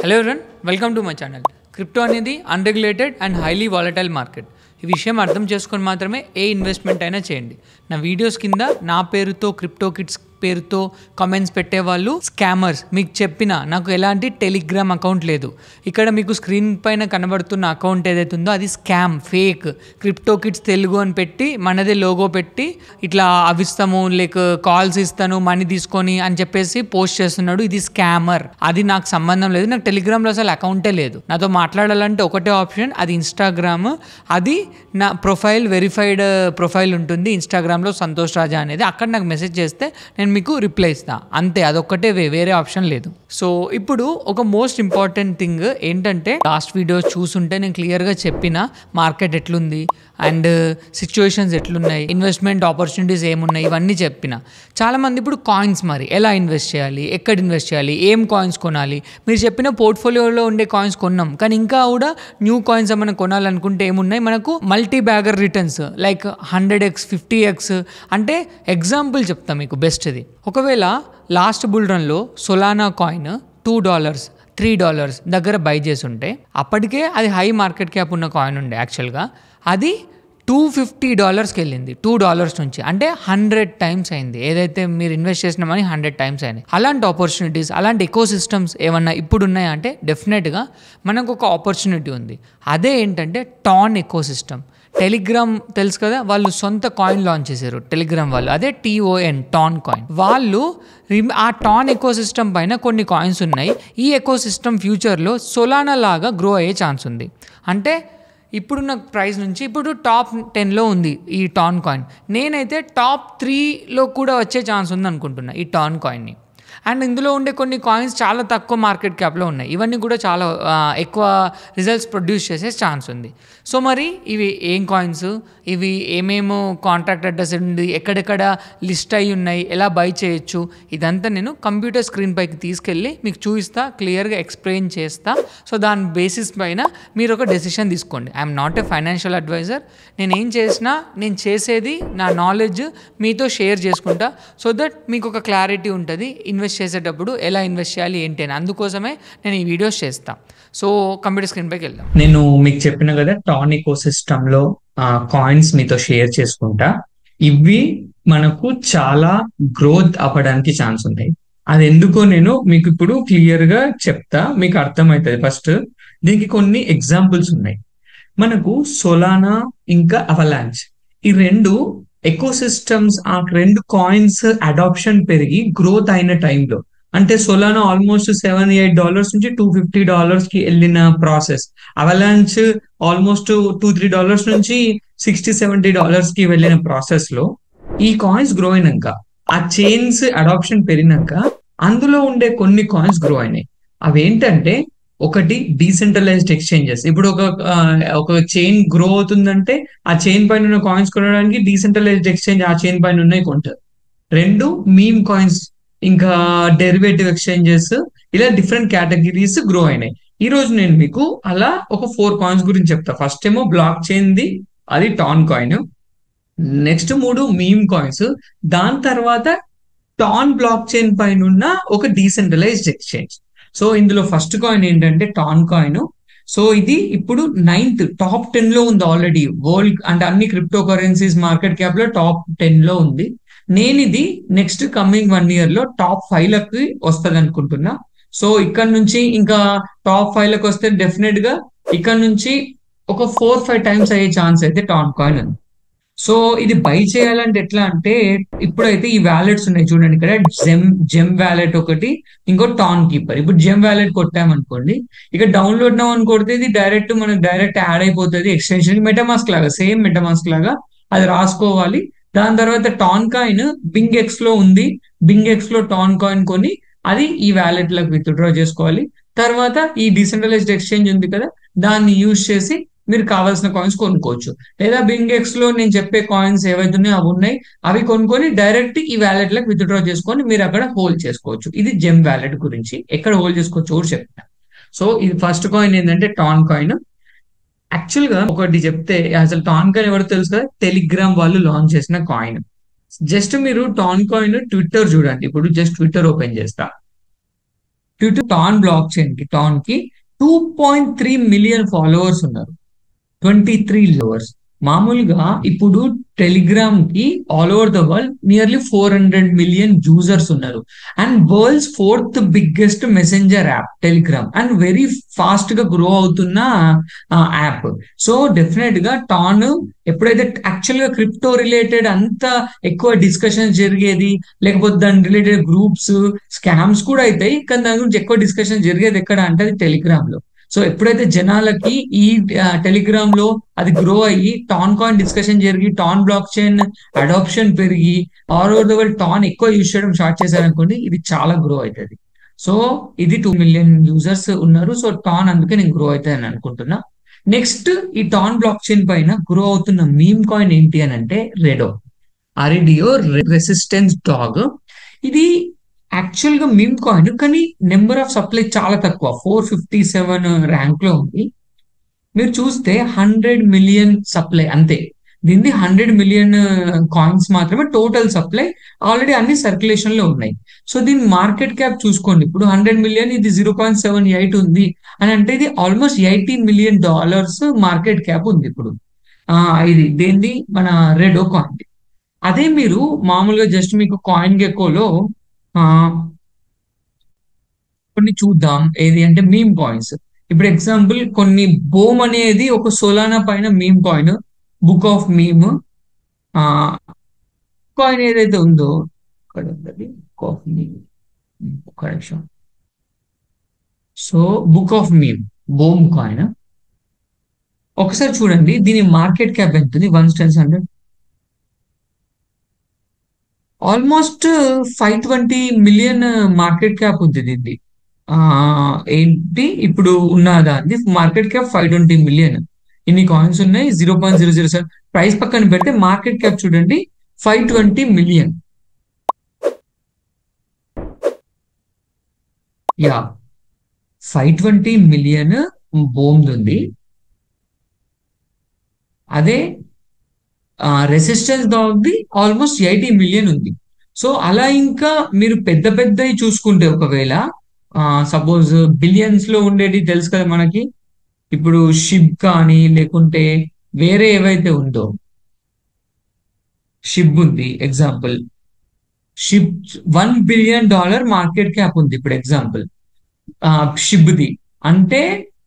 hello everyone welcome to my channel crypto అనేది unregulated and highly volatile market ఈ విషయం అర్థం చేసుకొని మాత్రమే ఏ ఇన్వెస్ట్మెంట్ అయినా చేయండి నా వీడియోస్ కింద నా పేరుతో క్రిప్టో కిట్స్ పేరుతో కామెంట్స్ పెట్టేవాళ్ళు స్కామర్స్ మీకు చెప్పిన నాకు ఎలాంటి టెలిగ్రామ్ అకౌంట్ లేదు ఇక్కడ మీకు స్క్రీన్ పైన కనబడుతున్న అకౌంట్ ఏదైతే ఉందో అది scam fake crypto kits Telugu అని పెట్టి మనదే లోగో పెట్టి ఇట్లా అవిస్తాము లేక కాల్స్ ఇస్తాను మనీ తీసుకొని అని చెప్పేసి పోస్ట్ చేస్తున్నాడు ఇది స్కామర్ అది నాకు సంబంధం లేదు నాకు టెలిగ్రామ్లో అసలు అకౌంటే లేదు నాతో మాట్లాడాలంటే ఒకటే ఆప్షన్ అది ఇన్స్టాగ్రామ్ అది నా ప్రొఫైల్ వెరిఫైడ్ ప్రొఫైల్ ఉంటుంది ఇన్స్టాగ్రామ్లో సంతోష్ రాజా అనేది అక్కడ నాకు మెసేజ్ చేస్తే నేను మీకు రిప్లై ఇస్తా అంతే అదొక్కటే వే వేరే ఆప్షన్ లేదు సో ఇప్పుడు ఒక మోస్ట్ ఇంపార్టెంట్ థింగ్ ఏంటంటే లాస్ట్ వీడియోస్ చూసుంటే నేను క్లియర్గా చెప్పిన మార్కెట్ ఎట్లుంది అండ్ సిచ్యువేషన్స్ ఎట్లున్నాయి ఇన్వెస్ట్మెంట్ ఆపర్చునిటీస్ ఏమున్నాయి ఇవన్నీ చెప్పిన చాలామంది ఇప్పుడు కాయిన్స్ మరి ఎలా ఇన్వెస్ట్ చేయాలి ఎక్కడ ఇన్వెస్ట్ చేయాలి ఏం కాయిన్స్ కొనాలి మీరు చెప్పిన పోర్ట్ఫోలియోలో ఉండే కాయిన్స్ కొన్నాం కానీ ఇంకా కూడా న్యూ కాయిన్స్ ఏమైనా కొనాలనుకుంటే ఏమున్నాయి మనకు multibagger returns like hundred X fifty X అంటే ఎగ్జాంపుల్ చెప్తా మీకు బెస్ట్ది ఒకవేళ లాస్ట్ బుల్ రన్లో Solana coin two dollars three dollars దగ్గర బై చేసి ఉంటే అప్పటికే అది హై మార్కెట్ క్యాప్ ఉన్న కాయిన్ ఉండే యాక్చువల్గా అది టూ ఫిఫ్టీ డాలర్స్కి వెళ్ళింది టూ డాలర్స్ నుంచి అంటే హండ్రెడ్ టైమ్స్ అయింది ఏదైతే మీరు ఇన్వెస్ట్ చేసిన మనీ హండ్రెడ్ టైమ్స్ అయింది అలాంటి ఆపర్చునిటీస్ అలాంటి ఎకో సిస్టమ్స్ ఏమన్నా ఇప్పుడు ఉన్నాయా అంటే డెఫినెట్గా మనకు ఒక ఆపర్చునిటీ ఉంది అదే ఏంటంటే టాన్ ఎకో సిస్టమ్ టెలిగ్రామ్ తెలుసు కదా వాళ్ళు సొంత కాయిన్ లాంచ్ చేశారు టెలిగ్రామ్ వాళ్ళు అదే టీఓఎన్ టాన్ కాయిన్ వాళ్ళు రిమ్- ఆ టాన్ ఎకో సిస్టమ్ పైన కొన్ని కాయిన్స్ ఉన్నాయి ఈ ఎకో సిస్టమ్ ఫ్యూచర్లో సొలానా లాగా గ్రో అయ్యే ఛాన్స్ ఉంది అంటే ఇప్పుడున్న ప్రైస్ నుంచి ఇప్పుడు టాప్ టెన్లో ఉంది ఈ టాన్ కాయిన్ నేనైతే టాప్ త్రీలో కూడా వచ్చే ఛాన్స్ ఉంది అనుకుంటున్నా ఈ టాన్ కాయిన్ని అండ్ ఇందులో ఉండే కొన్ని కాయిన్స్ చాలా తక్కువ మార్కెట్ క్యాప్లో ఉన్నాయి ఇవన్నీ కూడా చాలా ఆ, ఎక్కువ రిజల్ట్స్ ప్రొడ్యూస్ చేసే ఛాన్స్ ఉంది సో మరి ఇవి ఏం కాయిన్స్ ఇవి ఏమేమో కాంట్రాక్ట్ అడ్రస్ ఉంది ఎక్కడెక్కడ లిస్ట్ అయి ఉన్నాయి ఎలా బై చేయొచ్చు ఇదంతా నేను కంప్యూటర్ స్క్రీన్ పైకి తీసుకెళ్ళి మీకు చూపిస్తా క్లియర్గా ఎక్స్ప్లెయిన్ చేస్తా సో దాని బేసిస్ పైన మీరు ఒక డెసిషన్ తీసుకోండి I'm not a financial advisor నేను ఏం చేసినా నేను చేసేది నా నాలెడ్జ్ మీతో షేర్ చేసుకుంటా సో దట్ మీకు ఒక క్లారిటీ ఉంటుంది ఇన్వెస్ట్ చేసేటప్పుడు ఎలా ఇన్వెస్ట్ చేయాలి ఏంటి అని అందుకోసమే నేను ఈ వీడియోస్ చేస్తా సో కంప్యూటర్ స్క్రీన్ పైకి వెళ్దాం నేను మీకు చెప్పిన కదా టాన్ ఎకో సిస్టమ్ లో కాయిన్స్ మీతో షేర్ చేసుకుంటా ఇవి మనకు చాలా గ్రోత్ అవ్వడానికి ఛాన్స్ ఉన్నాయి అది ఎందుకో నేను మీకు ఇప్పుడు క్లియర్ గా చెప్తా మీకు అర్థమవుతుంది ఫస్ట్ దీనికి కొన్ని ఎగ్జాంపుల్స్ ఉన్నాయి మనకు సోలానా ఇంకా అవలాంచ్ ఈ రెండు ఎకో సిస్టమ్స్ ఆ రెండు కాయిన్స్ అడాప్షన్ పెరిగి గ్రోత్ అయిన టైంలో అంటే Solana almost seven eight dollars నుంచి టూ ఫిఫ్టీ డాలర్స్ కి వెళ్ళిన process Avalanche almost two three dollars నుంచి సిక్స్టీ సెవెంటీ డాలర్స్ కి వెళ్ళిన ప్రాసెస్ లో ఈ కాయిన్స్ గ్రో అయినాక ఆ చైన్స్ అడాప్షన్ పెరిగినాక అందులో ఉండే కొన్ని కాయిన్స్ గ్రో అయినాయి అవేంటంటే ఒకటి డీసెంట్రలైజ్డ్ ఎక్స్చేంజెస్ ఇప్పుడు ఒక ఆ, ఒక చైన్ గ్రో అవుతుందంటే ఆ చైన్ పైన ఉన్న కాయిన్స్ కొనడానికి డీసెంట్రలైజ్డ్ ఎక్స్చేంజ్ ఆ చైన్ పైన ఉన్నాయి కొంటారు రెండు మీమ్ కాయిన్స్ ఇంకా డెరివేటివ్ ఎక్స్చేంజెస్ ఇలా డిఫరెంట్ కేటగిరీస్ గ్రో అయినాయి ఈ రోజు నేను మీకు అలా ఒక ఫోర్ కాయిన్స్ గురించి చెప్తా ఫస్ట్ ఏమో బ్లాక్ చైన్ ది అది టాన్ కాయిన్ నెక్స్ట్ మూడు మీమ్ కాయిన్స్ దాని తర్వాత టాన్ బ్లాక్ చైన్ పైన ఉన్న ఒక డీసెంట్రలైజ్డ్ ఎక్స్చేంజ్ సో ఇందులో ఫస్ట్ కాయిన్ ఏంటంటే టాన్ కాయిన్ సో ఇది ఇప్పుడు నైన్త్ టాప్ టెన్ లో ఉంది ఆల్రెడీ వరల్డ్ అంటే అన్ని క్రిప్టో కరెన్సీస్ మార్కెట్ క్యాప్ లో టాప్ టెన్ లో ఉంది నేను ఇది నెక్స్ట్ కమింగ్ వన్ ఇయర్ లో టాప్ ఫైవ్ లకి వస్తుంది అనుకుంటున్నా సో ఇక్కడ నుంచి ఇంకా టాప్ ఫైవ్ లకు వస్తే డెఫినెట్ గా ఇక్కడ నుంచి ఒక ఫోర్ ఫైవ్ టైమ్స్ అయ్యే ఛాన్స్ అయితే టాన్ కాయిన్ ఉంది సో ఇది బై చేయాలంటే ఎట్లా అంటే ఇప్పుడైతే ఈ వ్యాలెట్స్ ఉన్నాయి చూడండి ఇక్కడ జెమ్ జెమ్ వ్యాలెట్ ఒకటి ఇంకో టాన్ కీపర్ ఇప్పుడు జెమ్ వ్యాలెట్ కొట్టామనుకోండి ఇక డౌన్లోడ్ నౌ అని కొడితే ఇది డైరెక్ట్ మనకు డైరెక్ట్ యాడ్ అయిపోతుంది ఎక్స్టెన్షన్ మెటమాస్క్ లాగా సేమ్ మెటమాస్క్ లాగా అది రాసుకోవాలి దాని తర్వాత టాన్ కాయిన్ బింగ్ ఎక్స్ లో ఉంది బింగ్ ఎక్స్ లో టాన్ కాయిన్ కొని అది ఈ వ్యాలెట్ లకు విత్డ్రా చేసుకోవాలి తర్వాత ఈ డిసెంట్రలైజ్డ్ ఎక్స్చేంజ్ ఉంది కదా దాన్ని యూజ్ చేసి మీరు కావాల్సిన కాయిన్స్ కొనుక్కోవచ్చు లేదా బింగ్ ఎక్స్ లో నేను చెప్పే కాయిన్స్ ఏవైతే ఉన్నాయో అవి ఉన్నాయి అవి కొనుక్కొని డైరెక్ట్ ఈ వ్యాలెట్ లకు విత్డ్రా చేసుకొని మీరు అక్కడ హోల్డ్ చేసుకోవచ్చు ఇది జెమ్ వ్యాలెట్ గురించి ఎక్కడ హోల్డ్ చేసుకోవచ్చు కూడా చెప్తా సో ఇది ఫస్ట్ కాయిన్ ఏంటంటే టాన్ కాయిన్ యాక్చువల్ గా ఒకటి చెప్తే అసలు టాన్ కాయిన్ ఎవరు తెలుసు కదా టెలిగ్రామ్ వాళ్ళు లాంచ్ చేసిన కాయిన్ జస్ట్ మీరు టాన్ కాయిన్ ట్విట్టర్ చూడండి ఇప్పుడు జస్ట్ ట్విట్టర్ ఓపెన్ చేస్తా due to TON blockchain కి టాన్ కి two point three million followers ఉన్నారు ట్వంటీ త్రీ లవర్స్ మామూలుగా ఇప్పుడు టెలిగ్రామ్ కి all over the world nearly four hundred million users ఉన్నారు and world's fourth biggest messenger app Telegram and very fast గా grow అవుతున్న app so definite గా TON ఎప్పుడైతే actual గా క్రిప్టో రిలేటెడ్ అంత ఎక్కువ డిస్కషన్ జరిగేది లేకపోతే దాని రిలేటెడ్ గ్రూప్స్ స్కామ్స్ కూడా అవుతాయి కానీ దాని గురించి ఎక్కువ డిస్కషన్ జరిగేది ఎక్కడ అంటే అది టెలిగ్రామ్ లో సో ఎప్పుడైతే జనాలకి ఈ టెలిగ్రామ్ లో అది గ్రో అయ్యి టాన్ కాయిన్ డిస్కషన్ జరిగి టాన్ బ్లాక్ చైన్ అడాప్షన్ పెరిగి all over the world TON ఎక్కువ యూజ్ చేయడం స్టార్ట్ చేశారనుకోండి ఇది చాలా గ్రో అవుతుంది సో ఇది టూ మిలియన్ యూజర్స్ ఉన్నారు సో టాన్ అందుకే నేను గ్రో అవుతుంది అని అనుకుంటున్నా నెక్స్ట్ ఈ టాన్ బ్లాక్ చైన్ పైన గ్రో అవుతున్న మీమ్ కాయిన్ ఏంటి అని అంటే రెడో ఆర్డియో రెసిస్టెన్స్ డాగ్ ఇది యాక్చువల్ గా మిమ్ కాయిన్ కానీ నెంబర్ ఆఫ్ సప్లై చాలా తక్కువ ఫోర్ ఫిఫ్టీ సెవెన్ ర్యాంక్ లో ఉంది మీరు చూస్తే హండ్రెడ్ మిలియన్ సప్లై అంతే దీన్ని హండ్రెడ్ మిలియన్ కాయిన్స్ మాత్రమే టోటల్ సప్లై ఆల్రెడీ అన్ని సర్క్యులేషన్ లో ఉన్నాయి సో దీని మార్కెట్ క్యాప్ చూసుకోండి ఇప్పుడు హండ్రెడ్ మిలియన్ ఇది జీరో పాయింట్ సెవెన్ ఎయిట్ ఉంది అని అంటే ఇది almost eighty million dollars market cap ఉంది ఇప్పుడు ఇది దేంది మన రెడో కాయిన్ అదే మీరు మామూలుగా జస్ట్ మీకు కాయిన్ గెకోలో కొన్ని చూద్దాం ఏది అంటే మీమ్ కాయిన్స్ ఇప్పుడు ఎగ్జాంపుల్ కొన్ని బోమ్ అనేది ఒక సోలానా పైన meme coin book of meme coin ఏదైతే ఉందో ఇక్కడ ఉంది బుక్ ఆఫ్ మీమ్ ఒక నిమిషం so book of meme Bome coin ఒకసారి చూడండి దీని మార్కెట్ క్యాప్ ఎంత ఉంది one tens hundred almost five twenty million market cap ఉంది దీన్ని ఏంటి ఇప్పుడు ఉన్న దాన్ని market cap five twenty million ఇన్ని కాయిన్స్ ఉన్నాయి zero point zero zero seven price పక్కన పెడితే మార్కెట్ క్యాప్ చూడండి five twenty million yeah five twenty million బోమ్ది ఉంది అదే రెసిస్టెన్స్ డాగ్ది ఆల్మోస్ట్ ఎయిటీ మిలియన్ ఉంది సో అలా ఇంకా మీరు పెద్ద పెద్దవి చూసుకుంటే ఒకవేళ సపోజ్ బిలియన్స్ లో ఉండేది తెలుసు కదా మనకి ఇప్పుడు షిప్ కానీ లేకుంటే వేరే ఏవైతే ఉందో షిప్ ఉంది example Shib one billion dollar market cap ఉంది ఇప్పుడు ఎగ్జాంపుల్ షిప్ది అంటే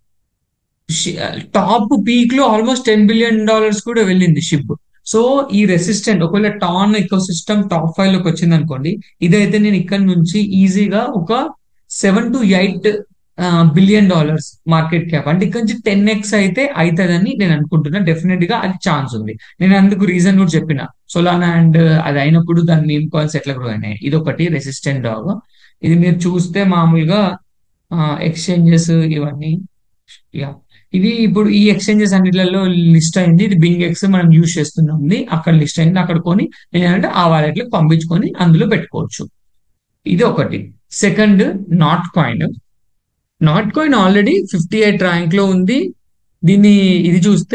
టాప్ పీక్ లో ఆల్మోస్ట్ టెన్ బిలియన్ డాలర్స్ కూడా వెళ్ళింది షిప్ సో ఈ రెసిస్టెంట్ ఒకవేళ TON ecosystem top five లోకి వచ్చింది అనుకోండి ఇదైతే నేను ఇక్కడ నుంచి ఈజీగా ఒక seven to eight billion dollars market cap అంటే ఇక్కడ నుంచి టెన్ ఎక్స్ అయితే అవుతుందని నేను అనుకుంటున్నా డెఫినెట్ గా అది ఛాన్స్ ఉంది నేను అందుకు రీజన్ కూడా చెప్పిన సోలానా అండ్ అది అయినప్పుడు దాని మీమ్ కాయిన్స్ ఎట్లా గ్రో అయినాయి ఇది ఒకటి రెసిస్టెంట్ డాగ్ ఇది మీరు చూస్తే మామూలుగా ఎక్స్చేంజెస్ ఇవన్నీ యా ఇది ఇప్పుడు ఈ ఎక్స్చేంజెస్ అన్నిట్లలో లిస్ట్ అయింది ఇది బింగ్ ఎక్స్ మనం యూజ్ చేస్తున్నాం అక్కడ లిస్ట్ అయింది అక్కడ కొని ఏంటంటే ఆ వాలెట్లకు పంపించుకొని అందులో పెట్టుకోవచ్చు ఇది ఒకటి second Notcoin Notcoin already fifty eight rank లో ఉంది దీన్ని ఇది చూస్తే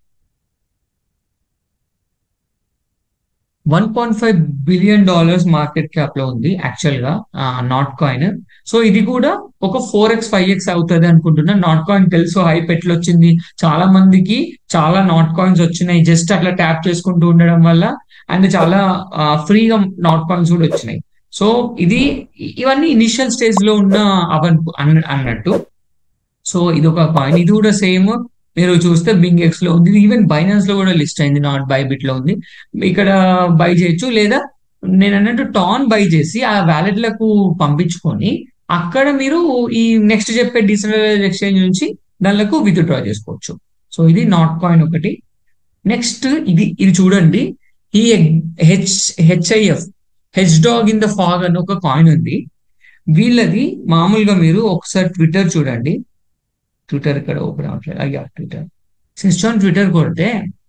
one point five billion dollars market cap లో ఉంది యాక్చువల్ గా నాట్ కాయిన్ సో ఇది కూడా ఒక ఫోర్ ఎక్స్ ఫైవ్ ఎక్స్ అవుతుంది అనుకుంటున్నా నాట్ కాయిన్ తెలుసు హైప్ ఎట్లా వచ్చింది చాలా మందికి చాలా నాట్ కాయిన్స్ వచ్చినాయి జస్ట్ అట్లా ట్యాప్ చేసుకుంటూ ఉండడం వల్ల అండ్ చాలా ఫ్రీగా నాట్ కాయిన్స్ కూడా వచ్చినాయి సో ఇది ఇవన్నీ ఇనిషియల్ స్టేజ్ లో ఉన్న అవన్ అన్నట్టు సో ఇది ఒక కాయిన్ ఇది కూడా సేమ్ మీరు చూస్తే బింగ్ ఎక్స్ లో ఉంది ఈవెన్ బైనాన్స్ లో కూడా లిస్ట్ అయింది నాట్ బై బిట్ లో ఉంది ఇక్కడ బై చేయొచ్చు లేదా నేను అన్నట్టు టాన్ బై చేసి ఆ వ్యాలెట్లకు పంపించుకొని అక్కడ మీరు ఈ నెక్స్ట్ చెప్పే డిసెంట్రలైజ్ ఎక్స్చేంజ్ నుంచి దానిలకు విత్డ్రా చేసుకోవచ్చు సో ఇది నాట్ కాయిన్ ఒకటి నెక్స్ట్ ఇది ఇది చూడండి ఈ H H I F H dog in the fog అని ఒక కాయిన్ ఉంది వీళ్ళది మామూలుగా మీరు ఒకసారి ట్విట్టర్ చూడండి ట్విట్టర్ ఇక్కడ ఓపెన్ అవ్వట్లేదు అయ్యా ట్విట్టర్ సిస్టమ్ ట్విట్టర్ కొడితే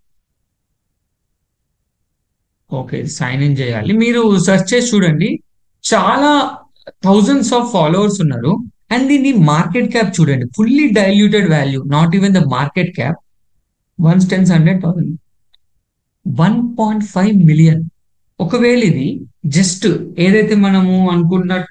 ఓకే సైన్ ఇన్ చేయాలి మీరు సెర్చ్ చేసి చూడండి చాలా థౌజండ్స్ ఆఫ్ ఫాలోవర్స్ ఉన్నారు అండ్ దీని మార్కెట్ క్యాప్ చూడండి fully diluted value not even the market cap one tens hundred thousand one point five million ఒకవేళ ఇది జస్ట్ ఏదైతే మనము అనుకున్నట్టు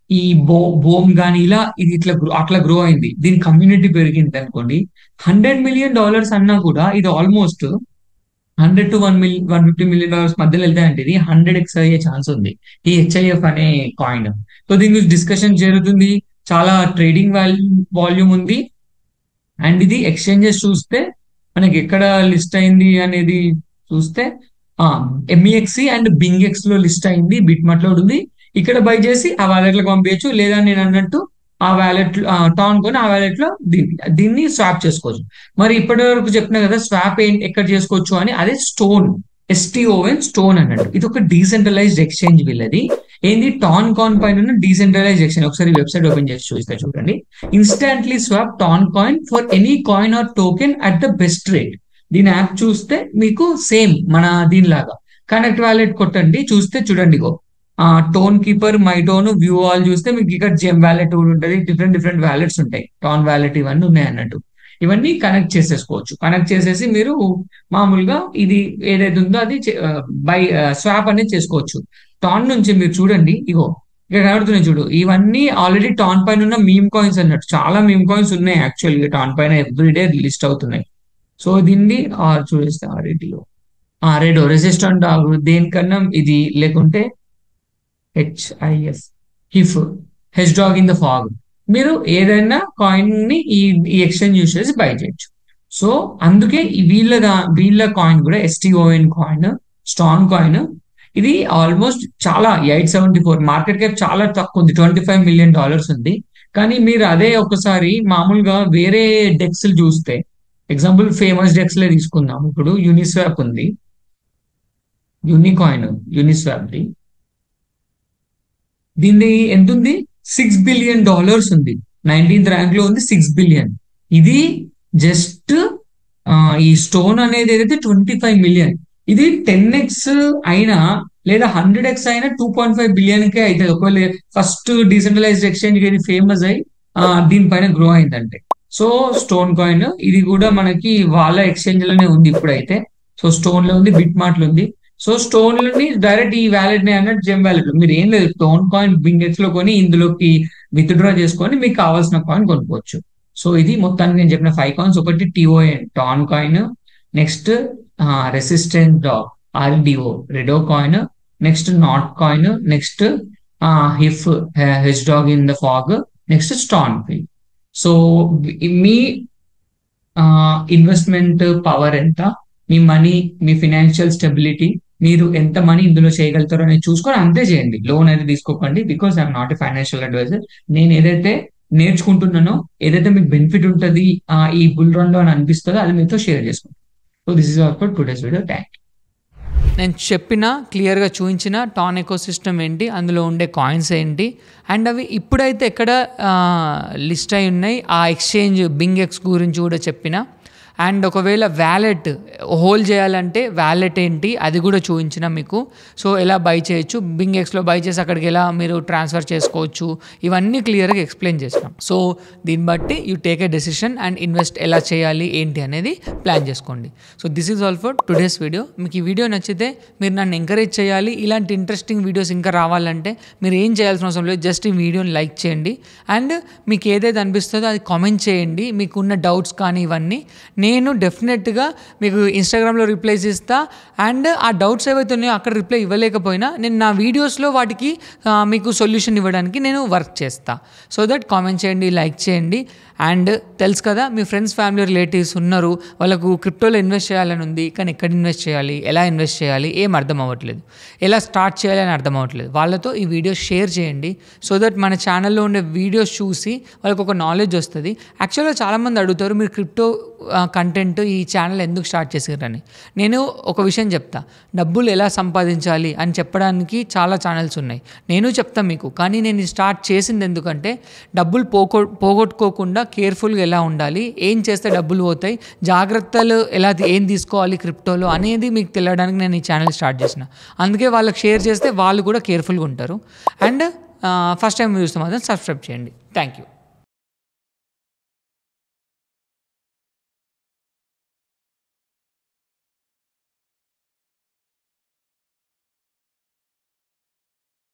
ఈ బో బోమ్ కానీ ఇలా ఇది ఇట్లా గ్రో అట్లా గ్రో అయింది దీని కమ్యూనిటీ పెరిగింది అనుకోండి హండ్రెడ్ మిలియన్ డాలర్స్ అన్నా కూడా ఇది almost hundred to one million one fifty million dollars మధ్యలో వెళ్తాయంటే ఇది హండ్రెడ్ ఎక్స్ అయ్యే ఛాన్స్ ఉంది ఈ హెచ్ఐఎఫ్ అనే కాయిన్ సో దీని గురించి డిస్కషన్ జరుగుతుంది చాలా ట్రేడింగ్ వాల్యూమ్ ఉంది అండ్ ఇది ఎక్స్చేంజెస్ చూస్తే మనకి ఎక్కడ లిస్ట్ అయింది అనేది చూస్తే ఎంఈఎక్సి అండ్ బింగ్ ఎక్స్ లో లిస్ట్ అయింది బిట్మార్ట్ లో ఉంది ఇక్కడ బై చేసి ఆ వ్యాలెట్ లో పంపించచ్చు లేదా నేను అన్నట్టు ఆ వ్యాలెట్ టాన్ కొని ఆ వ్యాలెట్ లో దీన్ని దీన్ని స్వాప్ చేసుకోవచ్చు మరి ఇప్పటి వరకు చెప్పిన కదా స్వాప్ ఎక్కడ చేసుకోవచ్చు అని అదే స్టోన్ ఎస్టీఓఎన్ స్టోన్ అన్నట్టు ఇది ఒక డీసెంట్రలైజ్డ్ ఎక్స్చేంజ్ వీళ్ళది ఏంది టాన్ కాయిన్ పైన డీసెంట్రలైజ్డ్ ఎక్స్చేంజ్ ఒకసారి వెబ్సైట్ ఓపెన్ చేసి చూస్తే చూడండి instantly swap TON coin for any coin or token at the best rate దీని యాప్ చూస్తే మీకు సేమ్ మన దీనిలాగా కనెక్ట్ వ్యాలెట్ కొట్టండి చూస్తే చూడండి go Tonkeeper my TON view all చూస్తే మీకు ఇక్కడ జెమ్ వ్యాలెట్ కూడా ఉంటుంది డిఫరెంట్ డిఫరెంట్ వ్యాలెట్స్ ఉంటాయి టాన్ వ్యాలెట్ ఇవన్నీ ఉన్నాయి అన్నట్టు ఇవన్నీ కనెక్ట్ చేసేసుకోవచ్చు కనెక్ట్ చేసేసి మీరు మామూలుగా ఇది ఏదైతే ఉందో అది బై స్వాప్ అనేది చేసుకోవచ్చు టాన్ నుంచి మీరు చూడండి ఇగో ఇక్కడ కనబడుతున్నాయి చూడు ఇవన్నీ ఆల్రెడీ టాన్ పైన ఉన్న మీమ్ కాయిన్స్ అన్నట్టు చాలా మీమ్ కాయిన్స్ ఉన్నాయి యాక్చువల్గా టాన్ పైన ఎవ్రీడే లిస్ట్ అవుతున్నాయి సో దీన్ని చూపిస్తే ఆర్ఎడిలో రెడో రెసిస్టెంట్ దేనికన్నా ఇది లేకుంటే HIF hif hedge dog in the fog మీరు ఏదైనా కాయిన్ ని ఈ ఈ ఎక్స్చేంజ్ యూస్ చేసి బై చేయొచ్చు సో అందుకే వీళ్ళ వీళ్ళ కాయిన్ కూడా ఎస్టీఓఎన్ కాయిన్ స్టాన్ కాయిన్ ఇది ఆల్మోస్ట్ చాలా eight seventy four market cap చాలా తక్కువ ఉంది ట్వంటీ ఫైవ్ మిలియన్ డాలర్స్ ఉంది కానీ మీరు అదే ఒకసారి మామూలుగా వేరే డెక్స్ చూస్తే ఎగ్జాంపుల్ ఫేమస్ డెక్స్ లే తీసుకుందాం ఇప్పుడు యూనిస్వాప్ ఉంది యూనికాయిన్ యూనిస్వాప్ ది దీన్ని ఎంత ఉంది సిక్స్ బిలియన్ డాలర్స్ ఉంది నైన్టీన్త్ ర్యాంక్ లో ఉంది సిక్స్ బిలియన్ ఇది జస్ట్ ఈ స్టోన్ అనేది ఏదైతే ట్వంటీ ఫైవ్ మిలియన్ ఇది టెన్ ఎక్స్ అయినా లేదా హండ్రెడ్ ఎక్స్ అయినా టూ పాయింట్ ఫైవ్ బిలియన్ కే అవుతుంది ఒకవేళ ఫస్ట్ డీసెంట్రలైజ్డ్ ఎక్స్చేంజ్ ఇది ఫేమస్ అయి దీనిపైన గ్రో అయిందంటే సో స్టోన్ కాయిన్ ఇది కూడా మనకి వాళ్ళ ఎక్స్చేంజ్ లోనే ఉంది ఇప్పుడైతే సో స్టోన్ లో ఉంది బిట్ మార్ట్ లో ఉంది సో స్టోన్ ని డైరెక్ట్ ఈ వ్యాలెట్ ని అన్నట్టు జెమ్ వ్యాలెట్ మీరు ఏం లేదు స్టోన్ కాయిన్ బింగెక్స్ లో కొని ఇందులోకి విత్డ్రా చేసుకొని మీకు కావాల్సిన కాయిన్ కొనుక్కోవచ్చు సో ఇది మొత్తానికి నేను చెప్పిన ఫైవ్ కాయిన్స్ ఒకటి TON ton coin next resistant dog RDO redo coin next not coin next hif hedge dog in the fog next ston fi so మీ ఇన్వెస్ట్మెంట్ పవర్ ఎంత మీ మనీ మీ ఫినాన్షియల్ స్టెబిలిటీ మీరు ఎంత మనీ ఇందులో చేయగలుగుతారో అనేది చూసుకొని అంతే చేయండి లోన్ అయితే తీసుకోకండి because I'm not a financial advisor నేను ఏదైతే నేర్చుకుంటున్నానో ఏదైతే మీకు బెనిఫిట్ ఉంటుంది ఈ బుల్ రన్ లో అని అనిపిస్తుందో అది మీతో షేర్ చేసుకుంటాను so this is our for today's video thank నేను చెప్పిన క్లియర్గా చూపించిన టాన్ ఎకో సిస్టమ్ ఏంటి అందులో ఉండే కాయిన్స్ ఏంటి అండ్ అవి ఇప్పుడైతే ఎక్కడ లిస్ట్ అయి ఉన్నాయి ఆ ఎక్స్చేంజ్ బింగ్ ఎక్స్ గురించి కూడా చెప్పిన అండ్ ఒకవేళ వ్యాలెట్ హోల్ చేయాలంటే వ్యాలెట్ ఏంటి అది కూడా చూపించిన మీకు సో ఎలా బై చేయొచ్చు బింగ్ ఎక్స్లో బై చేసి అక్కడికి ఎలా మీరు ట్రాన్స్ఫర్ చేసుకోవచ్చు ఇవన్నీ క్లియర్గా ఎక్స్ప్లెయిన్ చేసినాం సో దీన్ని బట్టి you take a decision and invest ఎలా చేయాలి ఏంటి అనేది ప్లాన్ చేసుకోండి so this is all for today's video మీకు ఈ వీడియో నచ్చితే మీరు నన్ను ఎంకరేజ్ చేయాలి ఇలాంటి ఇంట్రెస్టింగ్ వీడియోస్ ఇంకా రావాలంటే మీరు ఏం చేయాల్సిన అవసరం లేదు జస్ట్ ఈ వీడియోని లైక్ చేయండి అండ్ మీకు ఏదైతే అనిపిస్తుందో అది కామెంట్ చేయండి మీకున్న డౌట్స్ కానీ ఇవన్నీ నేను డెఫినెట్గా మీకు ఇన్స్టాగ్రామ్లో రిప్లైస్ ఇస్తా అండ్ ఆ డౌట్స్ ఏవైతే ఉన్నాయో అక్కడ రిప్లై ఇవ్వలేకపోయినా నేను నా వీడియోస్లో వాటికి మీకు సొల్యూషన్ ఇవ్వడానికి నేను వర్క్ చేస్తా సో దట్ కామెంట్ చేయండి లైక్ చేయండి అండ్ తెలుసు కదా మీ ఫ్రెండ్స్ ఫ్యామిలీ రిలేటివ్స్ ఉన్నారు వాళ్ళకు క్రిప్టోలో ఇన్వెస్ట్ చేయాలని ఉంది కానీ ఎక్కడ ఇన్వెస్ట్ చేయాలి ఎలా ఇన్వెస్ట్ చేయాలి ఏం అర్థం అవ్వట్లేదు ఎలా స్టార్ట్ చేయాలి అని అర్థం అవ్వట్లేదు వాళ్ళతో ఈ వీడియోస్ షేర్ చేయండి సో దట్ మన ఛానల్లో ఉండే వీడియోస్ చూసి వాళ్ళకి ఒక నాలెడ్జ్ వస్తుంది యాక్చువల్గా చాలామంది అడుగుతారు మీరు క్రిప్టో కంటెంట్ ఈ ఛానల్ ఎందుకు స్టార్ట్ చేసారని నేను ఒక విషయం చెప్తా డబ్బులు ఎలా సంపాదించాలి అని చెప్పడానికి చాలా ఛానల్స్ ఉన్నాయి నేను చెప్తాను మీకు కానీ నేను స్టార్ట్ చేసింది ఎందుకంటే డబ్బులు పోగొ పోగొట్టుకోకుండా కేర్ఫుల్గా ఎలా ఉండాలి ఏం చేస్తే డబ్బులు పోతాయి జాగ్రత్తలు ఎలా ఏం తీసుకోవాలి క్రిప్టోలో అనేది మీకు తెలియడానికి నేను ఈ ఛానల్ స్టార్ట్ చేసిన అందుకే వాళ్ళకి షేర్ చేస్తే వాళ్ళు కూడా కేర్ఫుల్గా ఉంటారు అండ్ ఫస్ట్ టైం చూస్తే మాత్రం సబ్స్క్రైబ్ చేయండి థ్యాంక్ యూ